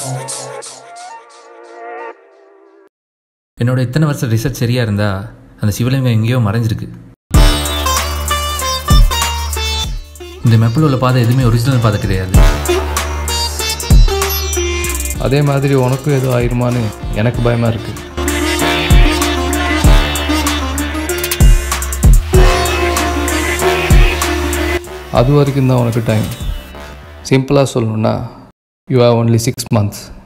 என்னோட இத்தனை வருஷம் ரிசர்ச் சரியா இருந்தா அந்த சிவலிங்கம் எங்கேயோ மறைஞ்சிருக்கு இந்த மெப்பில் உள்ள பாதை எதுவுமே ஒரிஜினல் பாதை கிடையாது அதே மாதிரி உனக்கும் எதுவும் ஆயிருமான்னு எனக்கு பயமாக இருக்குது அது வரைக்கும் தான் உனக்கு டைம் சிம்பிளாக சொல்லணுன்னா you have only six months